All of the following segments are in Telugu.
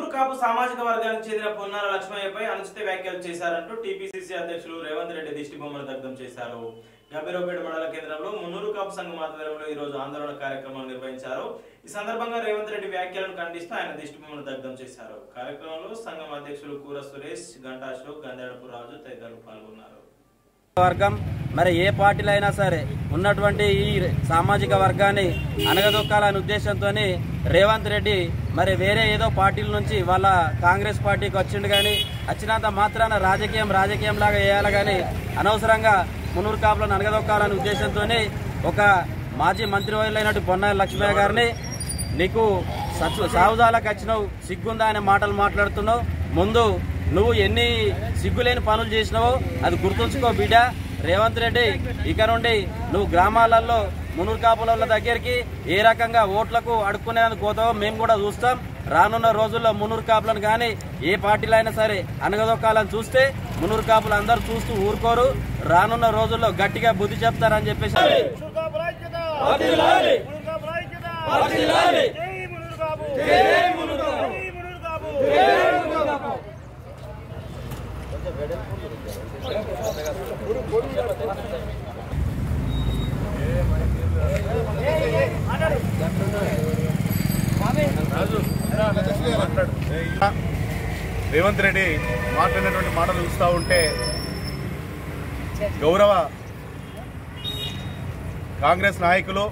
కాపు సామాజిక వర్గానికి చెందిన పొన్నాల లక్ష్మయ్యపై అనుచిత వ్యాఖ్యలు చేశారంటూ టీపీసీసీ అధ్యక్షులు రేవంత్ రెడ్డి దిష్టి బొమ్మను దగ్ధం చేశారు గంభీరపేట మండల కేంద్రంలో మున్నూరు కాపు సంఘం ఆధ్వర్యంలో ఈ రోజు ఆందోళన కార్యక్రమం నిర్వహించారు ఈ సందర్భంగా రేవంత్ రెడ్డి వ్యాఖ్యలను ఖండిస్తూ ఆయన దిష్టి బొమ్మను దగ్ధం చేశారు కార్యక్రమంలో సంఘం అధ్యక్షులు కూర సురేష్ గంటా అశోక్ గంధేడపు రాజు తదితరులు పాల్గొన్నారు వర్గం మరి ఏ పార్టీలో అయినా సరే ఉన్నటువంటి ఈ సామాజిక వర్గాన్ని అనగదొక్కాలనే ఉద్దేశంతో రేవంత్ రెడ్డి మరి వేరే ఏదో పార్టీల నుంచి వాళ్ళ కాంగ్రెస్ పార్టీకి వచ్చిండు కానీ వచ్చినంత మాత్రాన రాజకీయం రాజకీయం లాగా వేయాలి కానీ అనవసరంగా మునూరు కాపులను అనగదొక్కాలనే ఉద్దేశంతో ఒక మాజీ మంత్రివర్యులైనటువంటి పొన్నాల లక్ష్మయ్య గారిని నీకు సచు సావుదాలకు వచ్చినావు సిగ్గుందా అనే మాటలు మాట్లాడుతున్నావు ముందు నువ్వు ఎన్ని సిగ్గులేని పనులు చేసినావో అది గుర్తుంచుకో బిడ్డ రేవంత్ రెడ్డి ఇక నుండి నువ్వు గ్రామాలలో మునూరు కాపుల దగ్గరికి ఏ రకంగా ఓట్లకు అడుక్కునేందుకు పోతావో మేము కూడా చూస్తాం రానున్న రోజుల్లో మునూరు కాపులను కానీ ఏ పార్టీలో అయినా సరే అనగదొక్కాలని చూస్తే మునూరు కాపులు అందరూ చూస్తూ ఊరుకోరు రానున్న రోజుల్లో గట్టిగా బుద్ధి చెప్తారని చెప్పేసి రేవంత్ రెడ్డి మాట్లాడినటువంటి మాటలు చూస్తూ ఉంటే గౌరవ కాంగ్రెస్ నాయకులు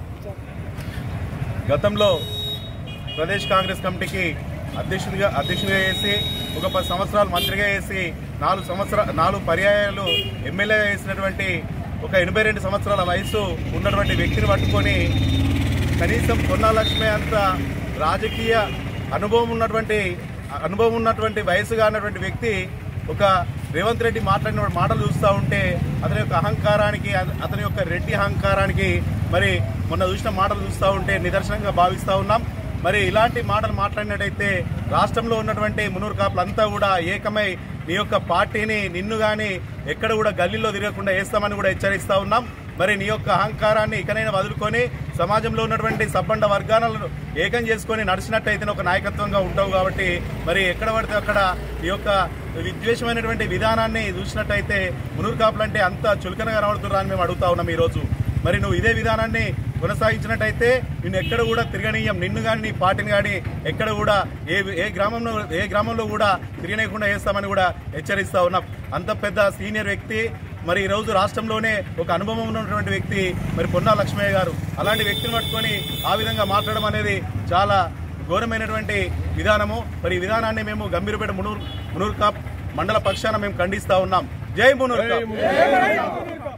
గతంలో ప్రదేశ్ కాంగ్రెస్ కమిటీకి అధ్యక్షుడిగా అధ్యక్షుడిగా చేసి ఒక పది సంవత్సరాలు మంత్రిగా చేసి నాలుగు సంవత్సర నాలుగు పర్యాయాలు ఎమ్మెల్యేగా చేసినటువంటి ఒక ఎనభై రెండు సంవత్సరాల వయసు ఉన్నటువంటి వ్యక్తిని పట్టుకొని కనీసం కొన్నా లక్ష్మి అంత రాజకీయ అనుభవం ఉన్నటువంటి అనుభవం ఉన్నటువంటి వయసుగా ఉన్నటువంటి వ్యక్తి ఒక రేవంత్ రెడ్డి మాట్లాడిన మాటలు చూస్తూ ఉంటే అతని యొక్క అహంకారానికి అత- అతని యొక్క రెడ్డి అహంకారానికి మరి మొన్న చూసిన మాటలు చూస్తూ ఉంటే నిదర్శనంగా భావిస్తూ ఉన్నాం మరి ఇలాంటి మాటలు మాట్లాడినట్టయితే రాష్ట్రంలో ఉన్నటువంటి మునూరు కాపులంతా కూడా ఏకమై నీ యొక్క పార్టీని నిన్ను గాని ఎక్కడ కూడా గల్లీలో తిరగకుండా వేస్తామని కూడా హెచ్చరిస్తా ఉన్నాం మరి నీ యొక్క అహంకారాన్ని ఇకనైనా వదులుకొని సమాజంలో ఉన్నటువంటి సబ్బండ వర్గాలను ఏకం చేసుకొని నడిచినట్టయితే ఒక నాయకత్వంగా ఉంటావు కాబట్టి మరి ఎక్కడ పడితే అక్కడ ఈ యొక్క విద్వేషమైనటువంటి విధానాన్ని చూసినట్టయితే మునూరు కాపులంటే అంత చులకనగా కనబడుతున్నా అని మేము అడుగుతా ఉన్నాం ఈరోజు మరి నువ్వు ఇదే విధానాన్ని కొనసాగించినట్టయితే నిన్ను ఎక్కడ కూడా తిరగనీయం నిన్ను కానీ నీ పార్టీని కానీ ఎక్కడ కూడా ఏ ఏ గ్రామంలో ఏ గ్రామంలో కూడా తిరగనీయకుండా వేస్తామని కూడా హెచ్చరిస్తా ఉన్నాం అంత పెద్ద సీనియర్ వ్యక్తి మరి ఈ రోజు రాష్ట్రంలోనే ఒక అనుభవం ఉన్నటువంటి వ్యక్తి మరి పొన్నా లక్ష్మయ్య గారు అలాంటి వ్యక్తిని పట్టుకొని ఆ విధంగా మాట్లాడడం అనేది చాలా ఘోరమైనటువంటి విధానము మరి ఈ విధానాన్ని మేము గంభీరపేట మునూరు మునూరు కాప్ మండల పక్షాన మేము ఖండిస్తా ఉన్నాం జై మునూరు కాప్